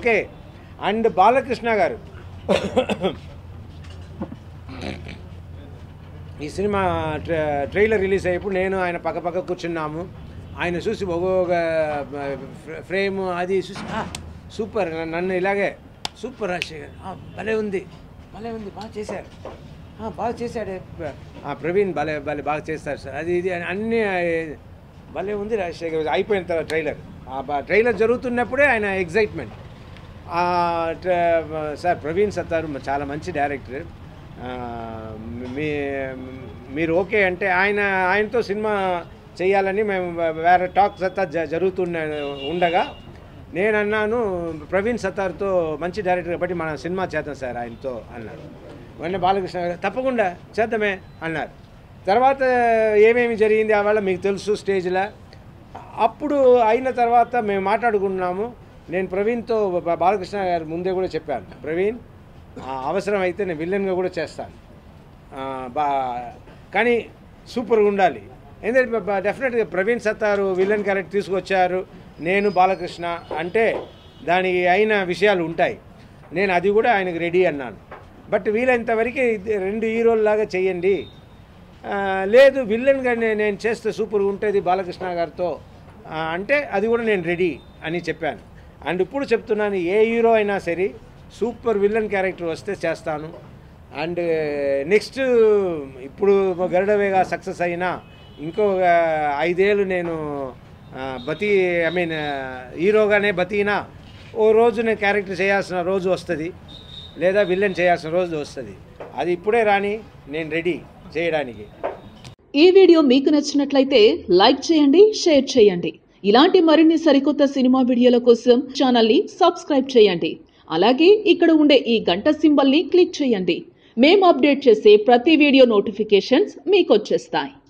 okay and Balakrishna గారు ఈ cinema ట్ర ట్రైలర్ రిలీజ్ అయ్యేప్పుడు నేను ఆయన పక్క పక్క కూర్చున్నాము ఆయన చూసి ఒక్కొక్క ఫ్రేమ్ అది చూసి "ఆ, సూపర్ నన్ను ఇలాగే సూపర్ రాజశేఖర్ ఆ, భలే ఉంది భలే ఉంది బాగా చేశారు ఆ, బాగా చేశాడే ఆ, ప్రవీణ్ భలే భలే బాగా చేస్తారు సార్ అది ఇది అని అన్నీ భలే ఉంది రాజశేఖర్ అయిపోయిన తర్వాత ట్రైలర్ ఆ బ- ట్రైలర్ జరుగుతున్నప్పుడే ఆయన ఎగ్జైట్మెంట్ ఆ, ట్ర- సార్ ప్రవీణ్ సత్తారు చాలా మంచి డైరెక్టర్ ఆ, మీ మీరు ఓకే అంటే ఆయన ఆయనతో సినిమా చేయాలని మేము వేరే టాక్స్ అంతా జ- జరుగుతున్న ఉండగా నేను అన్నాను ప్రవీణ్ సత్తార్తో మంచి డైరెక్టర్ కాబట్టి మన సినిమా చేద్దాం సార్ ఆయనతో అన్నారు వెంటనే బాలకృష్ణ గారు తప్పకుండా చేద్దామే అన్నారు తర్వాత ఏమేమి జరిగింది ఆవేళ మీకు తెలుసు స్టేజ్లో అప్పుడు అయిన తర్వాత మేము మాట్లాడుకున్నాము నేను ప్రవీణ్తో బా- బాలకృష్ణ గారు ముందే కూడా చెప్పాను ప్రవీణ్ ఆ, అవసరం అయితే నేను విలన్గా కూడా చేస్తాను ఆ, బా కానీ సూపర్గా ఉండాలి ఎందుకంటే డెఫినెట్గా ప్రవీణ్ సత్తారు విలన్ క్యారెక్టర్ తీసుకొచ్చారు నేను బాలకృష్ణ అంటే దానికి అయిన విషయాలు ఉంటాయి నేను అది కూడా ఆయనకు రెడీ అన్నాను బట్ వీలైనంత వరకు ఇది రెండు హీరోల్లాగా చేయండి ఆ, లేదు విల్లన్గా నే- నేను చేస్తే సూపర్ ఉంటుంది బాలకృష్ణ గారితో ఆ, అంటే అది కూడా నేను రెడీ అని చెప్పాను అండ్ ఇప్పుడు చెప్తున్నాను ఏ హీరో అయినా సరే సూపర్ విల్లన్ క్యారెక్టర్ వస్తే చేస్తాను అండ్ నెక్స్ట్ ఇప్పుడు గరుడవేగా సక్సెస్ అయినా ఇంకో ఐదేళ్ళు నేను ఆ, బతి ఐ మీన్ హీరోగానే బతికినా ఓ రోజు నేను క్యారెక్టర్ చేయాల్సిన రోజు వస్తుంది లేదా విల్లన్ చేయాల్సిన రోజు వస్తుంది అది ఇప్పుడే రాని నేను రెడీ చేయడానికి ఈ వీడియో మీకు నచ్చినట్లయితే లైక్ చేయండి షేర్ చేయండి ఇలాంటి మరిన్ని సరికొత్త సినిమా వీడియోల కోసం ఛానల్ని సబ్స్క్రైబ్ చేయండి అలాగే ఇక్కడ ఉండే ఈ గంట సింబల్ని క్లిక్ చేయండి మేము అప్డేట్ చేసే ప్రతి వీడియో నోటిఫికేషన్స్ మీకు వచ్చేస్తాయి